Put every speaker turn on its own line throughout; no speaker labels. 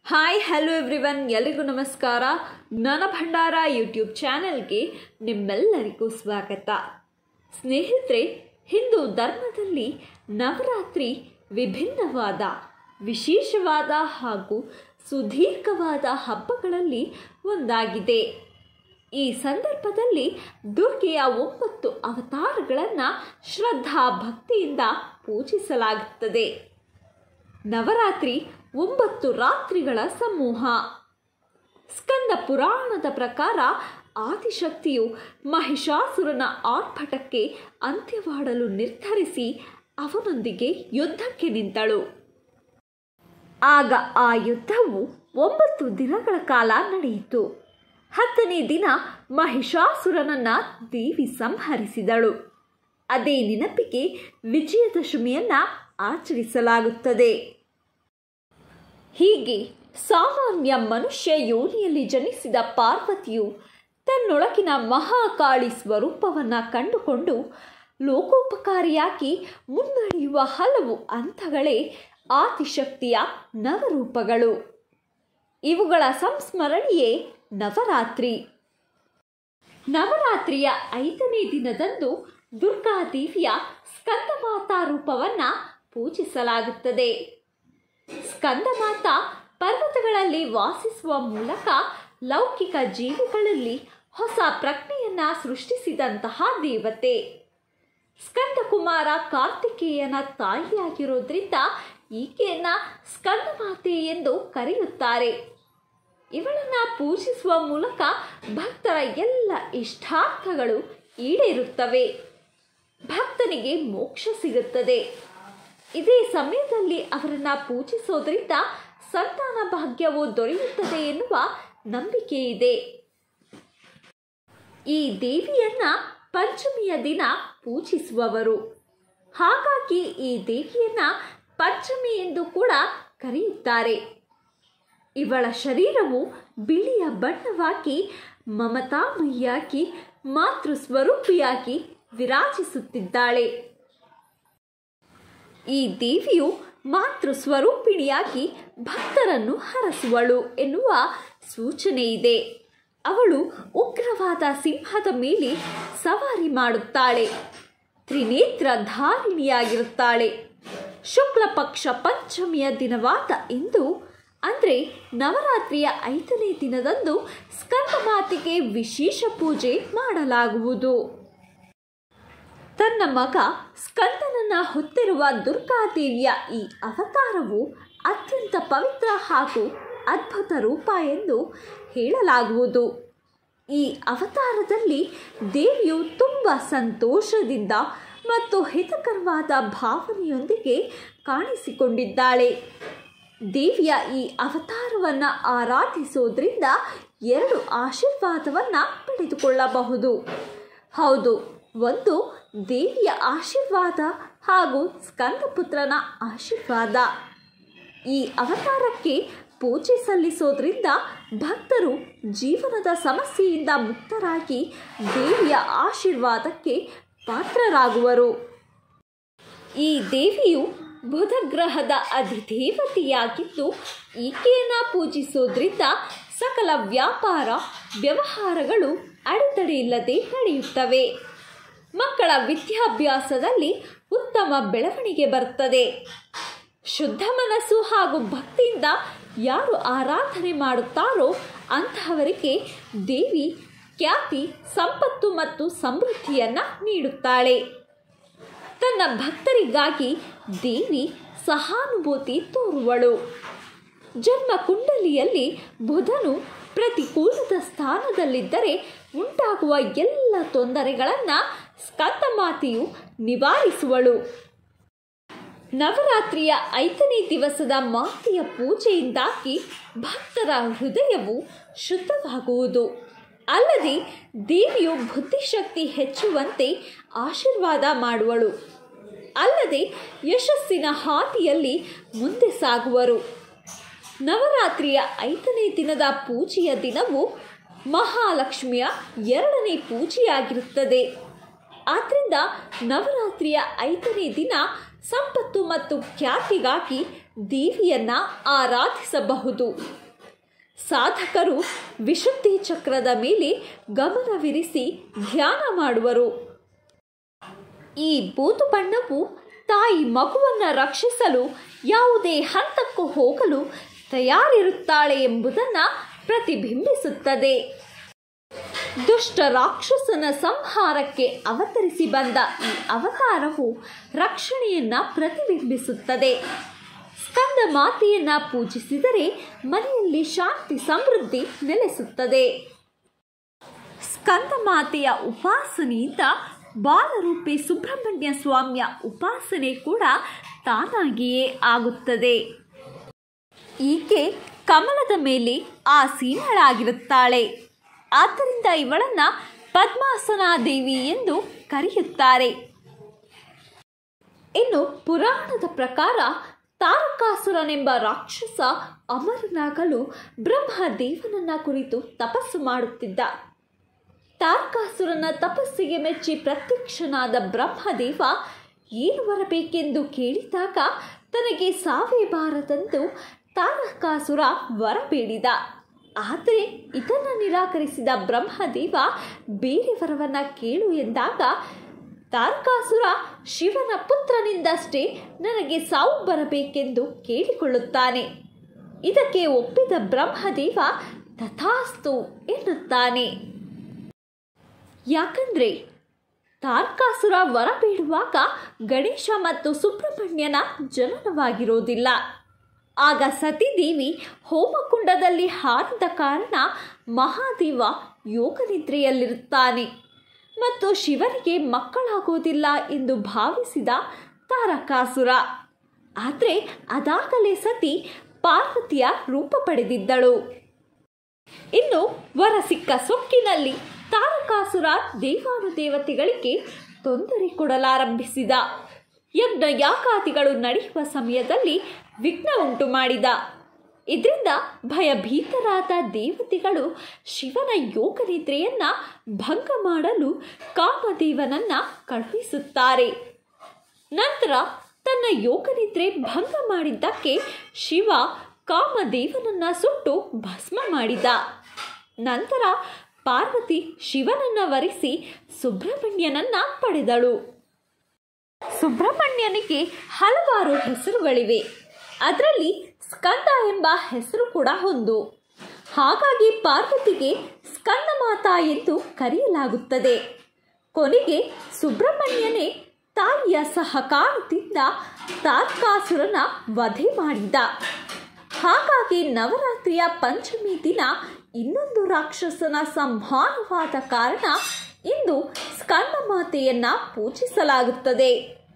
hi hello everyone ಎಲ್ರಿಗೂ ನಮಸ್ಕಾರ ಜ್ಞಾನ ಭಂಡಾರ ಯೂಟ್ಯೂಬ್ ಚಾನೆಲ್ಗೆ ನಿಮ್ಮೆಲ್ಲರಿಗೂ ಸ್ವಾಗತ ಸ್ನೇಹಿತರೆ ಹಿಂದೂ ಧರ್ಮದಲ್ಲಿ ನವರಾತ್ರಿ ವಿಭಿನ್ನವಾದ ವಿಶೇಷವಾದ ಹಾಗೂ ಸುದೀರ್ಘವಾದ ಹಬ್ಬಗಳಲ್ಲಿ ಒಂದಾಗಿದೆ ಈ ಸಂದರ್ಭದಲ್ಲಿ ದುರ್ಗೆಯ ಒಂಬತ್ತು ಅವತಾರಗಳನ್ನು ಶ್ರದ್ಧಾ ಭಕ್ತಿಯಿಂದ ಪೂಜಿಸಲಾಗುತ್ತದೆ ನವರಾತ್ರಿ ಒಂಬತ್ತು ರಾತ್ರಿಗಳ ಸಮೂಹ ಸ್ಕಂದ ಪುರಾಣದ ಪ್ರಕಾರ ಆದಿಶಕ್ತಿಯು ಮಹಿಷಾಸುರನ ಆರ್ಭಟಕ್ಕೆ ಅಂತ್ಯವಾಡಲು ನಿರ್ಧರಿಸಿ ಅವನೊಂದಿಗೆ ಯುದ್ಧಕ್ಕೆ ನಿಂತಳು ಆಗ ಆ ಯುದ್ಧವು ಒಂಬತ್ತು ದಿನಗಳ ಕಾಲ ನಡೆಯಿತು ಹತ್ತನೇ ದಿನ ಮಹಿಷಾಸುರನನ್ನ ದೇವಿ ಸಂಹರಿಸಿದಳು ಅದೇ ನೆನಪಿಗೆ ವಿಜಯದಶಮಿಯನ್ನ ಆಚರಿಸಲಾಗುತ್ತದೆ ಹೀಗೆ ಸಾಮಾನ್ಯ ಮನುಷ್ಯ ಯೋನಿಯಲ್ಲಿ ಜನಿಸಿದ ಪಾರ್ವತಿಯು ತನ್ನೊಳಗಿನ ಮಹಾಕಾಳಿ ಸ್ವರೂಪವನ್ನು ಕಂಡುಕೊಂಡು ಲೋಕೋಪಕಾರಿಯಾಗಿ ಮುನ್ನಡೆಯುವ ಹಲವು ಹಂತಗಳೇ ಆದಿಶಕ್ತಿಯ ನವರೂಪಗಳು ಇವುಗಳ ಸಂಸ್ಮರಣೆಯೇ ನವರಾತ್ರಿ ನವರಾತ್ರಿಯ ಐದನೇ ದಿನದಂದು ದುರ್ಗಾದೇವಿಯ ಸ್ಕಂದಮಾತಾ ರೂಪವನ್ನು ಪೂಜಿಸಲಾಗುತ್ತದೆ ಸ್ಕಂದಮಾತ ಪರ್ವತಗಳಲ್ಲಿ ವಾಸಿಸುವ ಮೂಲಕ ಲೌಕಿಕ ಜೀವಿಗಳಲ್ಲಿ ಹೊಸ ಪ್ರಜ್ಞೆಯನ್ನ ಸೃಷ್ಟಿಸಿದಂತಹ ದೇವತೆ ಸ್ಕಂದಕುಮಾರ ಕಾರ್ತಿಕೇಯನ ತಾಯಿಯಾಗಿರೋದ್ರಿಂದ ಈಕೆಯನ್ನ ಸ್ಕಂದಮಾತೆ ಎಂದು ಕರೆಯುತ್ತಾರೆ ಇವಳನ್ನ ಪೂಜಿಸುವ ಮೂಲಕ ಭಕ್ತರ ಎಲ್ಲ ಇಷ್ಟಾರ್ಥಗಳು ಈಡೇರುತ್ತವೆ ಭಕ್ತನಿಗೆ ಮೋಕ್ಷ ಸಿಗುತ್ತದೆ ಇದೇ ಸಮಯದಲ್ಲಿ ಅವರನ್ನ ಪೂಜಿಸೋದ್ರಿಂದ ಸಂತಾನ ಭಾಗ್ಯವು ದೊರೆಯುತ್ತದೆ ಎನ್ನುವ ನಂಬಿಕೆ ಇದೆ ಈ ದೇವಿಯನ್ನ ಪಂಚಮಿಯ ದಿನ ಪೂಜಿಸುವವರು ಹಾಗಾಗಿ ಈ ದೇವಿಯನ್ನ ಪಂಚಮಿ ಎಂದು ಕೂಡ ಕರೆಯುತ್ತಾರೆ ಇವಳ ಶರೀರವು ಬಿಳಿಯ ಬಣ್ಣವಾಗಿ ಮಮತಾಮಯಿಯಾಗಿ ಮಾತೃ ಸ್ವರೂಪಿಯಾಗಿ ವಿರಾಜಿಸುತ್ತಿದ್ದಾಳೆ ಈ ದೇವಿಯು ಮಾತೃ ಸ್ವರೂಪಿಣಿಯಾಗಿ ಭಕ್ತರನ್ನು ಹರಸುವಳು ಎನ್ನುವ ಸೂಚನೆ ಇದೆ ಅವಳು ಉಗ್ರವಾದ ಸಿಂಹದ ಮೇಲೆ ಸವಾರಿ ಮಾಡುತ್ತಾಳೆ ತ್ರಿನೇತ್ರ ಧಾರಿಣಿಯಾಗಿರುತ್ತಾಳೆ ಶುಕ್ಲ ಪಕ್ಷ ಪಂಚಮಿಯ ದಿನವಾದ ಇಂದು ಅಂದರೆ ನವರಾತ್ರಿಯ ಐದನೇ ದಿನದಂದು ಸ್ಕಂದಮಾತೆಗೆ ವಿಶೇಷ ಪೂಜೆ ಮಾಡಲಾಗುವುದು ತನ್ನ ಮಗ ಸ್ಕಂದನನ್ನ ಹೊತ್ತಿರುವ ದುರ್ಗಾದೇವಿಯ ಈ ಅವತಾರವು ಅತ್ಯಂತ ಪವಿತ್ರ ಹಾಗೂ ಅದ್ಭುತ ರೂಪ ಎಂದು ಹೇಳಲಾಗುವುದು ಈ ಅವತಾರದಲ್ಲಿ ದೇವಿಯು ತುಂಬ ಸಂತೋಷದಿಂದ ಮತ್ತು ಹಿತಕರವಾದ ಭಾವನೆಯೊಂದಿಗೆ ಕಾಣಿಸಿಕೊಂಡಿದ್ದಾಳೆ ದೇವಿಯ ಈ ಅವತಾರವನ್ನು ಆರಾಧಿಸೋದ್ರಿಂದ ಎರಡು ಆಶೀರ್ವಾದವನ್ನು ಪಡೆದುಕೊಳ್ಳಬಹುದು ಹೌದು ಒಂದು ದೇವಿಯ ಆಶೀರ್ವಾದ ಹಾಗೂ ಸ್ಕಂದಪುತ್ರನ ಆಶೀರ್ವಾದ ಈ ಅವತಾರಕ್ಕೆ ಪೂಜೆ ಸಲ್ಲಿಸೋದ್ರಿಂದ ಭಕ್ತರು ಜೀವನದ ಸಮಸ್ಯೆಯಿಂದ ಮುಕ್ತರಾಗಿ ದೇವಿಯ ಆಶೀರ್ವಾದಕ್ಕೆ ಪಾತ್ರರಾಗುವರು ಈ ದೇವಿಯು ಬುಧ ಗ್ರಹದ ಅಧಿದೇವತೆಯಾಗಿದ್ದು ಈಕೆಯನ್ನ ಪೂಜಿಸೋದ್ರಿಂದ ಸಕಲ ವ್ಯಾಪಾರ ವ್ಯವಹಾರಗಳು ಅಡೆತಡೆ ಇಲ್ಲದೆ ನಡೆಯುತ್ತವೆ ಮಕ್ಕಳ ವಿದ್ಯಾಭ್ಯಾಸದಲ್ಲಿ ಉತ್ತಮ ಬೆಳವಣಿಗೆ ಬರುತ್ತದೆ ಶುದ್ಧ ಮನಸ್ಸು ಹಾಗೂ ಭಕ್ತಿಯಿಂದ ಯಾರು ಆರಾಧನೆ ಮಾಡುತ್ತಾರೋ ಅಂತಹವರಿಗೆ ದೇವಿ ಖ್ಯಾತಿ ಸಂಪತ್ತು ಮತ್ತು ಸಮೃದ್ಧಿಯನ್ನು ನೀಡುತ್ತಾಳೆ ತನ್ನ ಭಕ್ತರಿಗಾಗಿ ದೇವಿ ಸಹಾನುಭೂತಿ ತೋರುವಳು ಜನ್ಮ ಕುಂಡಲಿಯಲ್ಲಿ ಬುಧನು ಪ್ರತಿಕೂಲದ ಸ್ಥಾನದಲ್ಲಿದ್ದರೆ ಉಂಟಾಗುವ ಎಲ್ಲ ತೊಂದರೆಗಳನ್ನು ಸ್ಕಂದಮಾತೆಯು ನಿವಾರಿಸುವಳು ನವರಾತ್ರಿಯ ಐದನೇ ದಿವಸದ ಮಾತೆಯ ಪೂಜೆಯಿಂದಾಗಿ ಭಕ್ತರ ಹೃದಯವು ಶುದ್ಧವಾಗುವುದು ಅಲ್ಲದೆ ದೇವಿಯು ಬುದ್ಧಿಶಕ್ತಿ ಹೆಚ್ಚುವಂತೆ ಆಶೀರ್ವಾದ ಮಾಡುವಳು ಅಲ್ಲದೆ ಯಶಸ್ಸಿನ ಹಾದಿಯಲ್ಲಿ ಮುಂದೆ ಸಾಗುವರು ನವರಾತ್ರಿಯ ಐದನೇ ದಿನದ ಪೂಜೆಯ ದಿನವು ಮಹಾಲಕ್ಷ್ಮಿಯ ಎರಡನೇ ಪೂಜೆಯಾಗಿರುತ್ತದೆ ಆದ್ದರಿಂದ ನವರಾತ್ರಿಯ ಐದನೇ ದಿನ ಸಂಪತ್ತು ಮತ್ತು ಖ್ಯಾತಿಗಾಗಿ ದೇವಿಯನ್ನ ಆರಾಧಿಸಬಹುದು ಸಾಧಕರು ವಿಶುದ್ಧಿ ಚಕ್ರದ ಮೇಲೆ ಗಮನವಿರಿಸಿ ಧ್ಯಾನ ಮಾಡುವರು ಈ ಬೂದು ಬಣ್ಣವು ತಾಯಿ ಮಗುವನ್ನು ರಕ್ಷಿಸಲು ಯಾವುದೇ ಹಂತಕ್ಕೂ ಹೋಗಲು ತಯಾರಿರುತ್ತಾಳೆ ಎಂಬುದನ್ನು ಪ್ರತಿಬಿಂಬಿಸುತ್ತದೆ ದುಷ್ಟ ರಾಕ್ಷಸನ ಸಂಹಾರಕ್ಕೆ ಅವತರಿಸಿ ಬಂದ ಈ ಅವತಾರವು ರಕ್ಷಣೆಯನ್ನ ಪ್ರತಿಬಿಂಬಿಸುತ್ತದೆ ಸ್ಕಂದ ಮಾತೆಯನ್ನ ಪೂಜಿಸಿದರೆ ಮನೆಯಲ್ಲಿ ಶಾಂತಿ ಸಮೃದ್ಧಿ ನೆಲೆಸುತ್ತದೆ ಸ್ಕಂದ ಮಾತೆಯ ಉಪಾಸನೆಯಿಂದ ಬಾಲರೂಪಿ ಸುಬ್ರಹ್ಮಣ್ಯ ಸ್ವಾಮಿಯ ಉಪಾಸನೆ ಕೂಡ ತಾನಾಗಿಯೇ ಆಗುತ್ತದೆ ಈಕೆ ಕಮಲದ ಮೇಲೆ ಆಸೀನಳಾಗಿರುತ್ತಾಳೆ ಆದ್ದರಿಂದ ಇವಳನ್ನ ಪದ್ಮಾಸನ ದೇವಿ ಎಂದು ಕರೆಯುತ್ತಾರೆ ಇನ್ನು ಪುರಾಣದ ಪ್ರಕಾರ ತಾರಕಾಸುರನೆಂಬ ರಾಕ್ಷಸ ಅಮರನಾಗಲು ಬ್ರಹ್ಮದೇವನನ್ನ ಕುರಿತು ತಪಸ್ಸು ಮಾಡುತ್ತಿದ್ದ ತಾರಕಾಸುರನ ತಪಸ್ಸಿಗೆ ಮೆಚ್ಚಿ ಪ್ರತ್ಯಕ್ಷನಾದ ಬ್ರಹ್ಮದೇವ ಏನು ಬರಬೇಕೆಂದು ಕೇಳಿದಾಗ ತನಗೆ ಸಾವೇ ಬಾರದಂದು ತಾರಕಾಸುರ ವರ ಬೇಡಿದ ಆದರೆ ಇದನ್ನು ನಿರಾಕರಿಸಿದ ಬ್ರಹ್ಮದೇವ ಬೇರೆ ವರವನ್ನ ಕೇಳು ಎಂದಾಗ ತಾರಕಾಸುರ ಶಿವನ ಪುತ್ರನಿಂದಷ್ಟೇ ನನಗೆ ಸಾವು ಬರಬೇಕೆಂದು ಕೇಳಿಕೊಳ್ಳುತ್ತಾನೆ ಇದಕ್ಕೆ ಒಪ್ಪಿದ ಬ್ರಹ್ಮದೇವ ತಥಾಸ್ತು ಎನ್ನುತ್ತಾನೆ ಯಾಕಂದ್ರೆ ತಾರ್ಕಾಸುರ ವರ ಬೇಡುವಾಗ ಗಣೇಶ ಮತ್ತು ಸುಬ್ರಹ್ಮಣ್ಯನ ಜನನವಾಗಿರೋದಿಲ್ಲ ಆಗ ಸತಿದೇವಿ ಹೋಮಕುಂಡದಲ್ಲಿ ಹಾರಿದ ಕಾರಣ ಮಹಾದೇವ ಯೋಗನಿದ್ರೆಯಲ್ಲಿರುತ್ತಾನೆ ಮತ್ತು ಶಿವನಿಗೆ ಮಕ್ಕಳಾಗೋದಿಲ್ಲ ಎಂದು ಭಾವಿಸಿದ ತಾರಕಾಸುರ ಆದರೆ ಅದಾಗಲೇ ಸತಿ ಪಾರ್ವತಿಯ ರೂಪ ಪಡೆದಿದ್ದಳು ಇನ್ನು ವರ ಸಿಕ್ಕ ಸೊಕ್ಕಿನಲ್ಲಿ ತಾರಕಾಸುರ ದೇವಾನುದೇವತೆಗಳಿಗೆ ತೊಂದರೆ ಕೊಡಲಾರಂಭಿಸಿದ ಯಜ್ಞ ಯಾಗಾದಿಗಳು ನಡೆಯುವ ಸಮಯದಲ್ಲಿ ವಿಘ್ನ ಉಂಟು ಮಾಡಿದ ಇದರಿಂದ ಭಯಭೀತರಾದ ದೇವತೆಗಳು ಶಿವನ ಯೋಗನಿದ್ರೆಯನ್ನ ಭಂಗ ಮಾಡಲು ಕಾಮದೇವನನ್ನ ಕಳುಹಿಸುತ್ತಾರೆ ನಂತರ ತನ್ನ ಯೋಗನಿದ್ರೆ ಭಂಗ ಮಾಡಿದ್ದಕ್ಕೆ ಶಿವ ಕಾಮದೇವನನ್ನ ಸುಟ್ಟು ಭಸ್ಮ ಮಾಡಿದ ನಂತರ ಪಾರ್ವತಿ ಶಿವನನ್ನ ವರಿಸಿ ಸುಬ್ರಹ್ಮಣ್ಯನನ್ನ ಪಡೆದಳು ಸುಬ್ರಹ್ಮಣ್ಯನಿಗೆ ಹಲವಾರು ಹೆಸರುಗಳಿವೆ ಅದರಲ್ಲಿ ಸ್ಕಂದ ಎಂಬ ಹೆಸರು ಕೂಡ ಒಂದು ಹಾಗಾಗಿ ಪಾರ್ವತಿಗೆ ಸ್ಕಂದ ಮಾತಾ ಎಂದು ಕರೆಯಲಾಗುತ್ತದೆ ಕೊನೆಗೆ ಸುಬ್ರಹ್ಮಣ್ಯನೇ ತಾಯಿಯ ಸಹಕಾರದಿಂದ ತಾರ್ಕಾಸುರನ ವಧೆ ಮಾಡಿದ ಹಾಗಾಗಿ ನವರಾತ್ರಿಯ ಪಂಚಮಿ ದಿನ ಇನ್ನೊಂದು ರಾಕ್ಷಸನ ಸಂಹಾರವಾದ ಕಾರಣ ಇಂದು ಸ್ಕಂದ ಮಾತೆಯನ್ನ ಪೂಜಿಸಲಾಗುತ್ತದೆ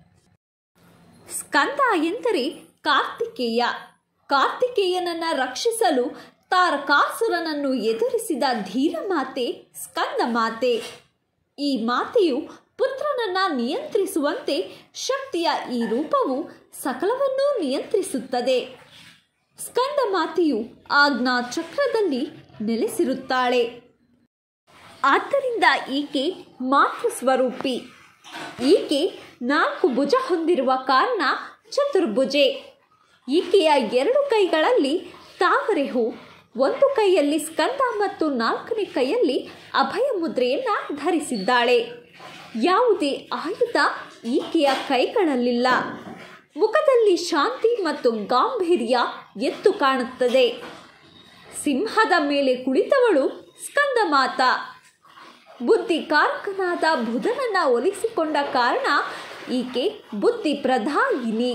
ಸ್ಕಂದ ಎಂದರೆ ಕಾರ್ತಿಕೇಯ ಕಾರ್ತಿಕೇಯನನ್ನ ರಕ್ಷಿಸಲು ತಾರಕಾಸುರನನ್ನು ಎದುರಿಸಿದ ಧೀರ ಮಾತೆ ಸ್ಕಂದ ಮಾತೆ ಈ ಮಾತೆಯು ಪುತ್ರನನ್ನ ನಿಯಂತ್ರಿಸುವಂತೆ ಶಕ್ತಿಯ ಈ ರೂಪವು ಸಕಲವನ್ನೂ ನಿಯಂತ್ರಿಸುತ್ತದೆ ಸ್ಕಂದ ಮಾತೆಯು ಆಜ್ಞಾ ಚಕ್ರದಲ್ಲಿ ನೆಲೆಸಿರುತ್ತಾಳೆ ಆದ್ದರಿಂದ ಈಕೆ ಮಾತೃ ಸ್ವರೂಪಿ ಈಕೆ ನಾಲ್ಕು ಭುಜ ಹೊಂದಿರುವ ಕಾರಣ ಚತುರ್ಭುಜೆ ಈಕೆಯ ಎರಡು ಕೈಗಳಲ್ಲಿ ತಾವರೆ ಹೂ ಒಂದು ಕೈಯಲ್ಲಿ ಸ್ಕಂದ ಮತ್ತು ನಾಲ್ಕನೇ ಕೈಯಲ್ಲಿ ಅಭಯ ಮುದ್ರೆಯನ್ನು ಧರಿಸಿದ್ದಾಳೆ ಯಾವುದೇ ಆಯುಧ ಈಕೆಯ ಕೈಗಳಲ್ಲಿಲ್ಲ ಮುಖದಲ್ಲಿ ಶಾಂತಿ ಮತ್ತು ಗಾಂಭೀರ್ಯ ಎದ್ದು ಕಾಣುತ್ತದೆ ಸಿಂಹದ ಮೇಲೆ ಕುಳಿತವಳು ಸ್ಕಂದ ಮಾತಾ ಬುದ್ಧಿಕಾರಕನಾದ ಬುಧನನ್ನ ಒಲಿಸಿಕೊಂಡ ಕಾರಣ ಈಕೆ ಬುದ್ಧಿ ಪ್ರಧಾಯಿನಿ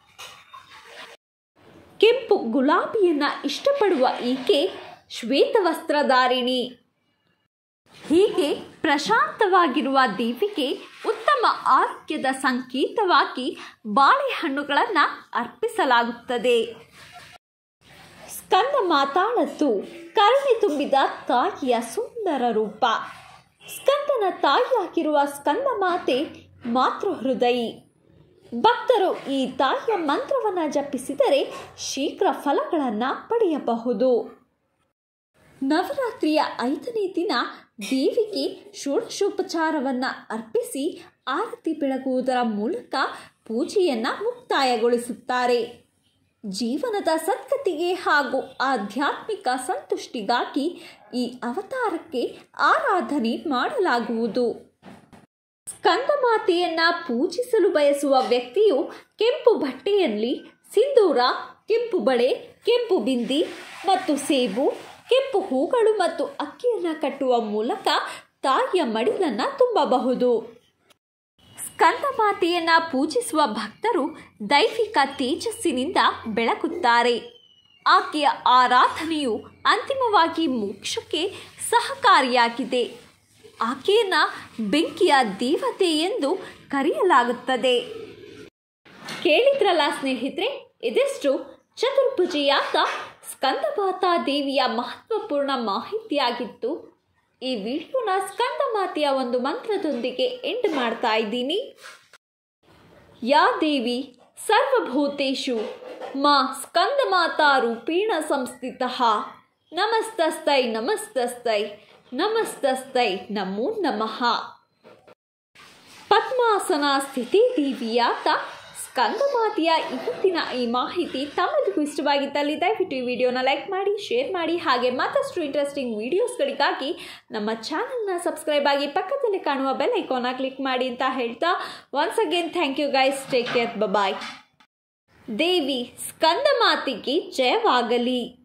ಕೆಂಪು ಗುಲಾಬಿಯನ್ನ ಇಷ್ಟಪಡುವ ಈಕೆ ಶ್ವೇತವಸ್ತ್ರಧಾರಿಣಿ ಹೀಗೆ ಪ್ರಶಾಂತವಾಗಿರುವ ದೇವಿಗೆ ಉತ್ತಮ ಆರೋಗ್ಯದ ಸಂಕೇತವಾಗಿ ಬಾಳೆಹಣ್ಣುಗಳನ್ನು ಅರ್ಪಿಸಲಾಗುತ್ತದೆ ಸ್ಕಂದ ಮಾತಾಳದ್ದು ಕರುಣೆ ತುಂಬಿದ ತಾಯಿಯ ಸುಂದರ ರೂಪ ಸ್ಕಂದನ ತಾಯಿಯಾಗಿರುವ ಸ್ಕಂದ ಮಾತೆ ಮಾತೃ ಹೃದಯಿ ಭಕ್ತರು ಈ ತಾಯಿಯ ಮಂತ್ರವನ್ನು ಜಪಿಸಿದರೆ ಶೀಘ್ರ ಫಲಗಳನ್ನು ಪಡೆಯಬಹುದು ನವರಾತ್ರಿಯ ಐದನೇ ದಿನ ದೇವಿಗೆ ಷೋಡಶೋಪಚಾರವನ್ನು ಅರ್ಪಿಸಿ ಆರತಿ ಬೆಳಗುವುದರ ಮೂಲಕ ಪೂಜೆಯನ್ನು ಮುಕ್ತಾಯಗೊಳಿಸುತ್ತಾರೆ ಜೀವನದ ಸದ್ಗತಿಗೆ ಹಾಗೂ ಆಧ್ಯಾತ್ಮಿಕ ಸಂತುಷ್ಟಿಗಾಗಿ ಈ ಅವತಾರಕ್ಕೆ ಆರಾಧನೆ ಮಾಡಲಾಗುವುದು ಸ್ಕಂದಮಾತೆಯನ್ನ ಪೂಜಿಸಲು ಬಯಸುವ ವ್ಯಕ್ತಿಯು ಕೆಂಪು ಬಟ್ಟೆಯಲ್ಲಿ ಸಿಂಧೂರ ಕೆಂಪು ಬಳೆ ಕೆಂಪು ಬಿಂದಿ ಮತ್ತು ಸೇಬು ಕೆಂಪು ಹೂಗಳು ಮತ್ತು ಅಕ್ಕಿಯನ್ನು ಕಟ್ಟುವ ಮೂಲಕ ತಾಯಿಯ ಮಡಿಲನ್ನು ತುಂಬಬಹುದು ಸ್ಕಂದಮಾತೆಯನ್ನ ಪೂಜಿಸುವ ಭಕ್ತರು ದೈವಿಕ ತೇಜಸ್ಸಿನಿಂದ ಬೆಳಗುತ್ತಾರೆ ಆಕೆಯ ಆರಾಧನೆಯು ಅಂತಿಮವಾಗಿ ಮೋಕ್ಷಕ್ಕೆ ಸಹಕಾರಿಯಾಗಿದೆ ಆಕೆಯನ್ನ ಬೆಂಕಿಯ ದೇವತೆ ಎಂದು ಕರೆಯಲಾಗುತ್ತದೆ ಕೇಳಿದ್ರಲ್ಲ ಸ್ನೇಹಿತರೆ ಇದಿಷ್ಟು ಚತುರ್ಭುಜಿಯಾದ ಸ್ಕಂದಮಾತಾ ದೇವಿಯ ಮಹತ್ವಪೂರ್ಣ ಮಾಹಿತಿಯಾಗಿತ್ತು ಈ ವಿಡಿಯೋನ ಸ್ಕಂದಮಾತೆಯ ಒಂದು ಮಂತ್ರದೊಂದಿಗೆ ಎಂಡ್ ಮಾಡ್ತಾ ಇದ್ದೀನಿ ಯಾ ದೇವಿ ಸರ್ವಭೂತೇಷು ಮಾ ಸ್ಕಂದಮಾತಾ ರೂಪೇಣ ಸಂಸ್ಥಿತ ನಮಸ್ತಸ್ತೈ ನಮಸ್ತಸ್ತೈ ನಮಸ್ತಸ್ತೈ ನಮೋ ನಮಃ ಪದ್ಮಾಸನ ಸ್ಥಿತಿ ದೇವಿಯಾದ ಸ್ಕಂದಮಾತೆಯ ಇವತ್ತಿನ ಈ ಮಾಹಿತಿ ತಮ್ಮದಿಗೂ ಇಷ್ಟವಾಗಿದ್ದಲ್ಲಿ ದಯವಿಟ್ಟು ಈ ವಿಡಿಯೋನ ಲೈಕ್ ಮಾಡಿ ಶೇರ್ ಮಾಡಿ ಹಾಗೆ ಮತ್ತಷ್ಟು ಇಂಟ್ರೆಸ್ಟಿಂಗ್ ವಿಡಿಯೋಸ್ಗಳಿಗಾಗಿ ನಮ್ಮ ಚಾನಲ್ನ ಸಬ್ಸ್ಕ್ರೈಬ್ ಆಗಿ ಪಕ್ಕದಲ್ಲಿ ಕಾಣುವ ಬೆಲ್ ಐಕಾನ್ನ ಕ್ಲಿಕ್ ಮಾಡಿ ಅಂತ ಹೇಳ್ತಾ once again thank you guys take care bye Devi ಸ್ಕಂದಮಾತೆಗೆ ಜಯವಾಗಲಿ